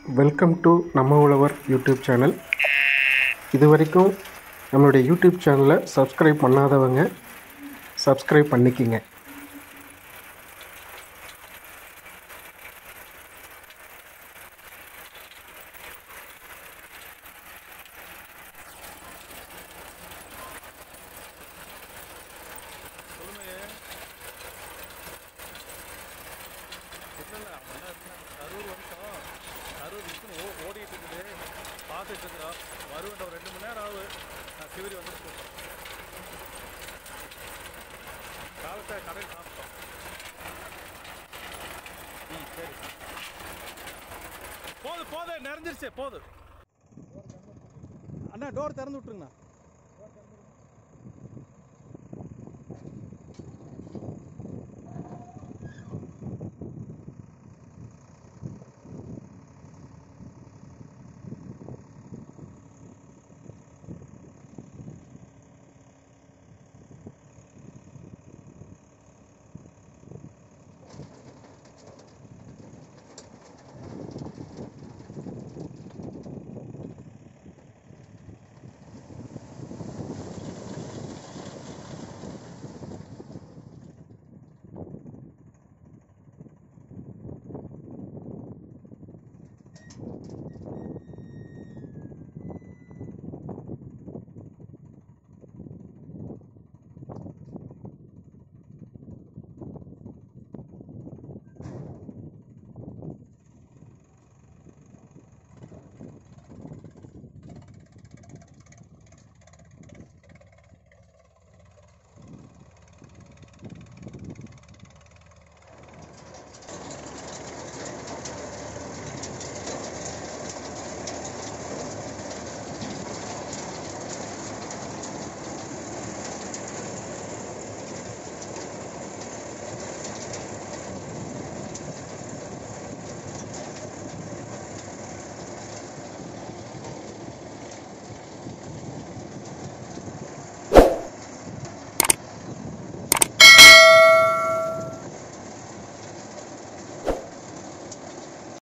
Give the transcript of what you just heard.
welcome to நம்ம உழவர் YouTube channel இது வரைக்கும் நம்மளுடைய யூடியூப் சேனலை சப்ஸ்கிரைப் பண்ணாதவங்க சப்ஸ்கிரைப் பண்ணிக்கிங்க இல்லை இல்லை அவன் என்ன இருந்தான் கரூர் வந்துட்டோம் கரூர் விற்கணும் ஓ ஓடிட்டு இருக்குது பார்த்துட்டு இருக்கிறோம் வருவேன் ஒரு ரெண்டு மணி நேரம் ஆகுது நான் சிவரி வந்துட்டு போகிறேன் காலத்தை கடையில் சாப்பிட்டோம் ம் சரி போதும் போதும் நிறைஞ்சிருச்சு போதும் அண்ணா டோர் திறந்து விட்ருங்கண்ணா